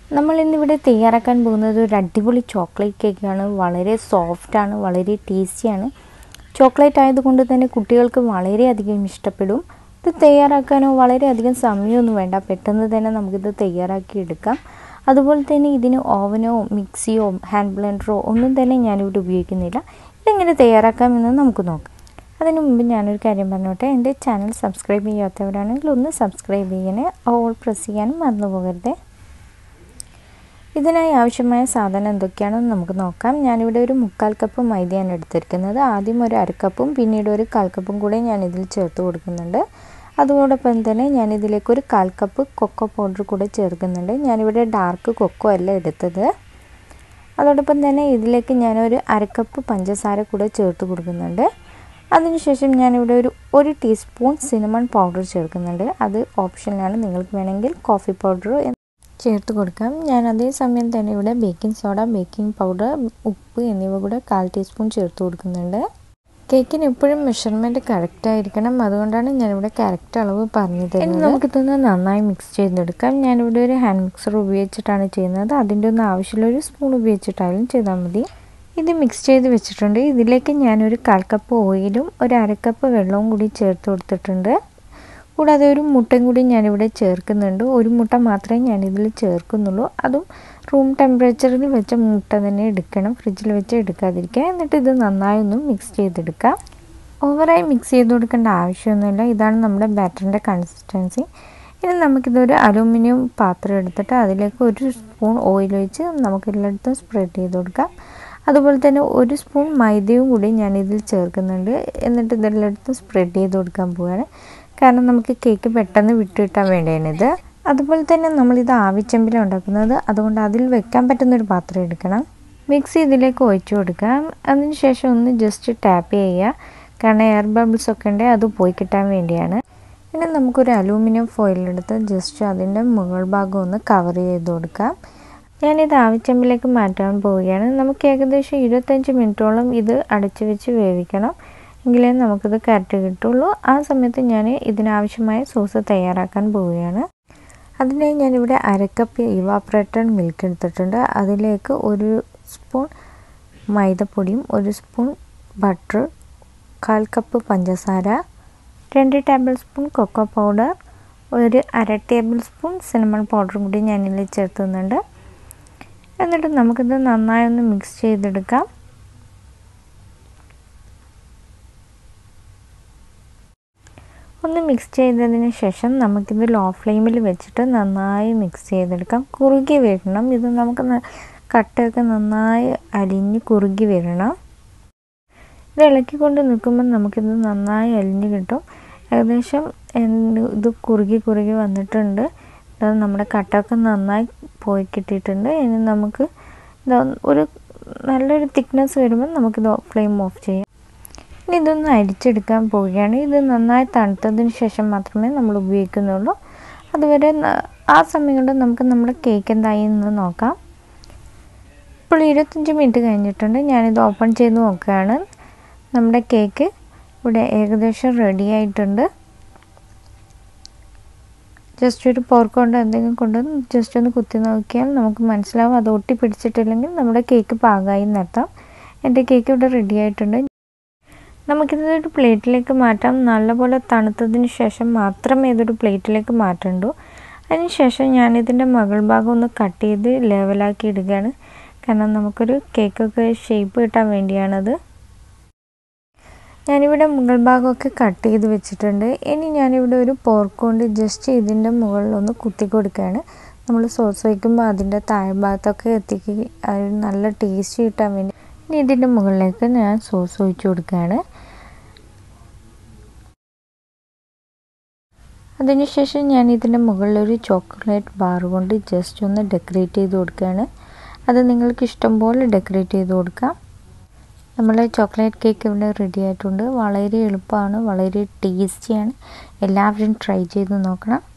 നമ്മൾ ഇന്നിവിടെ തയ്യാറാക്കാൻ പോകുന്നത് ഒരു അടിപൊളി ചോക്ലേറ്റ് കേക്കാണ് വളരെ സോഫ്റ്റാണ് വളരെ ടേസ്റ്റിയാണ് ചോക്ലേറ്റ് ആയതുകൊണ്ട് തന്നെ കുട്ടികൾക്ക് വളരെയധികം ഇഷ്ടപ്പെടും ഇത് തയ്യാറാക്കാനോ വളരെയധികം സമയമൊന്നും വേണ്ട പെട്ടെന്ന് തന്നെ നമുക്കിത് തയ്യാറാക്കി എടുക്കാം അതുപോലെ തന്നെ ഇതിന് ഓവനോ മിക്സിയോ ഹാൻഡ് ബ്ലെൻഡറോ ഒന്നും തന്നെ ഞാനിവിടെ ഉപയോഗിക്കുന്നില്ല ഇതെങ്ങനെ തയ്യാറാക്കാമെന്ന് നമുക്ക് നോക്കാം അതിനു മുമ്പ് ഞാനൊരു കാര്യം പറഞ്ഞോട്ടെ എൻ്റെ ചാനൽ സബ്സ്ക്രൈബ് ചെയ്യാത്തവരാണെങ്കിൽ ഒന്ന് സബ്സ്ക്രൈബ് ചെയ്യണേ ഓൾ പ്രസ് ചെയ്യാനും മറന്നു പോകരുത് ഇതിനായി ആവശ്യമായ സാധനം എന്തൊക്കെയാണെന്ന് നമുക്ക് നോക്കാം ഞാനിവിടെ ഒരു മുക്കാൽ കപ്പ് മൈദയാണ് എടുത്തിരിക്കുന്നത് ആദ്യം ഒരു അരക്കപ്പും പിന്നീട് ഒരു കാൽ കപ്പും കൂടെ ഞാൻ ഇതിൽ ചേർത്ത് കൊടുക്കുന്നുണ്ട് അതോടൊപ്പം തന്നെ ഞാൻ ഇതിലേക്ക് ഒരു കാൽ കപ്പ് കൊക്കോ പൗഡർ കൂടെ ചേർക്കുന്നുണ്ട് ഞാനിവിടെ ഡാർക്ക് കൊക്കോ അല്ല എടുത്തത് അതോടൊപ്പം തന്നെ ഇതിലേക്ക് ഞാനൊരു അരക്കപ്പ് പഞ്ചസാര കൂടെ ചേർത്ത് കൊടുക്കുന്നുണ്ട് അതിനുശേഷം ഞാനിവിടെ ഒരു ഒരു ടീസ്പൂൺ സിനമൺ പൗഡർ ചേർക്കുന്നുണ്ട് അത് ഓപ്ഷനിലാണ് നിങ്ങൾക്ക് വേണമെങ്കിൽ കോഫി പൗഡർ ചേർത്ത് കൊടുക്കാം ഞാൻ അതേ സമയം തന്നെ ഇവിടെ ബേക്കിംഗ് സോഡ ബേക്കിംഗ് പൗഡർ ഉപ്പ് എന്നിവ കൂടെ കാൽ ടീസ്പൂൺ ചേർത്ത് കൊടുക്കുന്നുണ്ട് കേക്കിന് എപ്പോഴും മെഷർമെൻറ്റ് കറക്റ്റ് ആയിരിക്കണം അതുകൊണ്ടാണ് ഞാനിവിടെ കറക്റ്റ് അളവ് പറഞ്ഞു തരുന്നത് നമുക്കിതൊന്ന് നന്നായി മിക്സ് ചെയ്തെടുക്കാം ഞാനിവിടെ ഒരു ഹാൻഡ് മിക്സർ ഉപയോഗിച്ചിട്ടാണ് ചെയ്യുന്നത് അതിൻ്റെ ഒന്നും ആവശ്യമുള്ള ഒരു സ്പൂൺ ഉപയോഗിച്ചിട്ടായാലും ചെയ്താൽ മതി ഇത് മിക്സ് ചെയ്ത് വെച്ചിട്ടുണ്ട് ഇതിലേക്ക് ഞാനൊരു കാൽ കപ്പ് ഓയിലും ഒരു അരക്കപ്പ് വെള്ളവും കൂടി ചേർത്ത് കൊടുത്തിട്ടുണ്ട് കൂടാതെ ഒരു മുട്ടയും കൂടി ഞാനിവിടെ ചേർക്കുന്നുണ്ട് ഒരു മുട്ട മാത്രമേ ഞാനിതിൽ ചേർക്കുന്നുള്ളൂ അതും റൂം ടെമ്പറേച്ചറിൽ വെച്ച മുട്ട തന്നെ എടുക്കണം ഫ്രിഡ്ജിൽ വെച്ച് എടുക്കാതിരിക്കുക എന്നിട്ട് ഇത് നന്നായി ഒന്ന് മിക്സ് ചെയ്തെടുക്കാം ഓവറായി മിക്സ് ചെയ്ത് കൊടുക്കേണ്ട ആവശ്യമൊന്നുമില്ല ഇതാണ് നമ്മുടെ ബാറ്ററിൻ്റെ കൺസിസ്റ്റൻസി ഇനി നമുക്കിതൊരു അലൂമിനിയം പാത്രം എടുത്തിട്ട് അതിലേക്ക് ഒരു സ്പൂൺ ഓയിൽ ഒഴിച്ച് നമുക്ക് എല്ലായിടത്തും സ്പ്രെഡ് ചെയ്ത് കൊടുക്കാം അതുപോലെ തന്നെ ഒരു സ്പൂൺ മൈദയും കൂടി ഞാൻ ഇതിൽ ചേർക്കുന്നുണ്ട് എന്നിട്ട് ഇതെല്ലായിടത്തും സ്പ്രെഡ് ചെയ്ത് കൊടുക്കാൻ പോവുകയാണ് കാരണം നമുക്ക് കേക്ക് പെട്ടെന്ന് വിട്ടുകിട്ടാൻ വേണ്ടിയാണിത് അതുപോലെ തന്നെ നമ്മളിത് ആവിച്ചെമ്പിലാണ് ഉണ്ടാക്കുന്നത് അതുകൊണ്ട് അതിൽ വെക്കാൻ പറ്റുന്നൊരു പാത്രം എടുക്കണം മിക്സി ഇതിലേക്ക് ഒഴിച്ചു കൊടുക്കാം അതിനുശേഷം ഒന്ന് ജസ്റ്റ് ടാപ്പ് ചെയ്യുക കാരണം എയർ ബബിൾസ് ഒക്കെ ഉണ്ട് അത് പോയി കിട്ടാൻ വേണ്ടിയാണ് പിന്നെ നമുക്കൊരു അലൂമിനിയം ഫോയിലെടുത്ത് ജസ്റ്റ് അതിൻ്റെ മുകൾ ഭാഗം ഒന്ന് കവർ ചെയ്ത് കൊടുക്കാം ഞാനിത് ആവിച്ചെമ്പിലേക്ക് മാറ്റാൻ പോവുകയാണ് നമുക്ക് ഏകദേശം ഇരുപത്തഞ്ച് മിനിറ്റോളം ഇത് അടച്ചു വെച്ച് വേവിക്കണം എങ്കിലേ നമുക്കിത് കറക്റ്റ് കിട്ടുള്ളൂ ആ സമയത്ത് ഞാൻ ഇതിനാവശ്യമായ സോസ് തയ്യാറാക്കാൻ പോവുകയാണ് അതിനായി ഞാനിവിടെ അരക്കപ്പ് ഇവാപ്രേറ്റഡ് മിൽക്ക് എടുത്തിട്ടുണ്ട് അതിലേക്ക് ഒരു സ്പൂൺ മൈദപ്പൊടിയും ഒരു സ്പൂൺ ബട്ടർ കാൽ കപ്പ് പഞ്ചസാര രണ്ട് ടേബിൾ സ്പൂൺ കൊക്കോ പൗഡർ ഒരു അര ടേബിൾ സ്പൂൺ സിനമൺ പൗഡറും കൂടി ഞാനിതിൽ ചേർത്തുന്നുണ്ട് എന്നിട്ട് നമുക്കിത് നന്നായി ഒന്ന് മിക്സ് ചെയ്തെടുക്കാം ഒന്ന് മിക്സ് ചെയ്തതിന് ശേഷം നമുക്കിത് ലോ ഫ്ലെയിമിൽ വെച്ചിട്ട് നന്നായി മിക്സ് ചെയ്തെടുക്കാം കുറുകി വരണം ഇത് നമുക്ക് കട്ടയൊക്കെ നന്നായി അലിഞ്ഞ് കുറുകി വരണം ഇത് ഇളക്കിക്കൊണ്ട് നിൽക്കുമ്പോൾ നമുക്കിത് നന്നായി അലിഞ്ഞ് കിട്ടും ഏകദേശം ഇത് കുറുകി കുറുകി വന്നിട്ടുണ്ട് അത് നമ്മുടെ കട്ടയൊക്കെ നന്നായി പോയി കിട്ടിയിട്ടുണ്ട് ഇനി നമുക്ക് ഒരു നല്ലൊരു തിക്നെസ് വരുമ്പോൾ നമുക്കിത് ഫ്ലെയിം ഓഫ് ചെയ്യാം ഇനി ഇതൊന്ന് അരിച്ചെടുക്കാൻ പോവുകയാണ് ഇത് നന്നായി തണുത്തതിന് ശേഷം മാത്രമേ നമ്മൾ ഉപയോഗിക്കുന്നുള്ളൂ അതുവരെ ആ സമയം കൊണ്ട് നമുക്ക് നമ്മുടെ കേക്ക് എന്തായി എന്ന് നോക്കാം ഇപ്പോൾ ഇരുപത്തഞ്ച് മിനിറ്റ് കഴിഞ്ഞിട്ടുണ്ട് ഞാനിത് ഓപ്പൺ ചെയ്ത് നോക്കുകയാണ് നമ്മുടെ കേക്ക് ഇവിടെ ഏകദേശം റെഡി ആയിട്ടുണ്ട് ജസ്റ്റ് ഒരു പോർക്ക് കൊണ്ട് എന്തെങ്കിലും കൊണ്ട് ജസ്റ്റ് ഒന്ന് കുത്തി നോക്കിയാൽ നമുക്ക് മനസ്സിലാവും അത് ഒട്ടി പിടിച്ചിട്ടില്ലെങ്കിൽ നമ്മുടെ കേക്ക് പാകമായി നിർത്താം എൻ്റെ കേക്ക് ഇവിടെ റെഡി ആയിട്ടുണ്ട് നമുക്കിതൊരു പ്ലേറ്റിലേക്ക് മാറ്റാം നല്ലപോലെ തണുത്തതിന് ശേഷം മാത്രമേ ഇതൊരു പ്ലേറ്റിലേക്ക് മാറ്റണ്ടൂ അതിനുശേഷം ഞാനിതിൻ്റെ മകൾ ഭാഗം ഒന്ന് കട്ട് ചെയ്ത് ലെവലാക്കി ഇടുകയാണ് കാരണം നമുക്കൊരു കേക്കൊക്കെ ഷേപ്പ് കിട്ടാൻ വേണ്ടിയാണത് ഞാനിവിടെ മുകൾ ഭാഗമൊക്കെ കട്ട് ചെയ്ത് വെച്ചിട്ടുണ്ട് ഇനി ഞാനിവിടെ ഒരു പോർക്ക് കൊണ്ട് ജസ്റ്റ് ഇതിൻ്റെ മുകളിലൊന്ന് കുത്തി കൊടുക്കുകയാണ് നമ്മൾ സോസ് വയ്ക്കുമ്പോൾ അതിൻ്റെ താഴ്ഭാഗത്തൊക്കെ എത്തിക്ക് നല്ല ടേസ്റ്റ് കിട്ടാൻ വേണ്ടി ഇനി ഇതിൻ്റെ മുകളിലേക്ക് ഞാൻ സോസ് ഒഴിച്ച് കൊടുക്കുകയാണ് അതിനുശേഷം ഞാൻ ഇതിൻ്റെ മുകളിൽ ഒരു ചോക്ലേറ്റ് ബാർ കൊണ്ട് ജസ്റ്റ് ഒന്ന് ഡെക്കറേറ്റ് ചെയ്ത് കൊടുക്കുകയാണ് അത് നിങ്ങൾക്ക് ഇഷ്ടം പോലെ ഡെക്കറേറ്റ് ചെയ്ത് കൊടുക്കാം നമ്മൾ ചോക്ലേറ്റ് കേക്ക് ഇവിടെ റെഡി ആയിട്ടുണ്ട് വളരെ എളുപ്പമാണ് വളരെ ടേസ്റ്റിയാണ് എല്ലാവരും ട്രൈ ചെയ്ത് നോക്കണം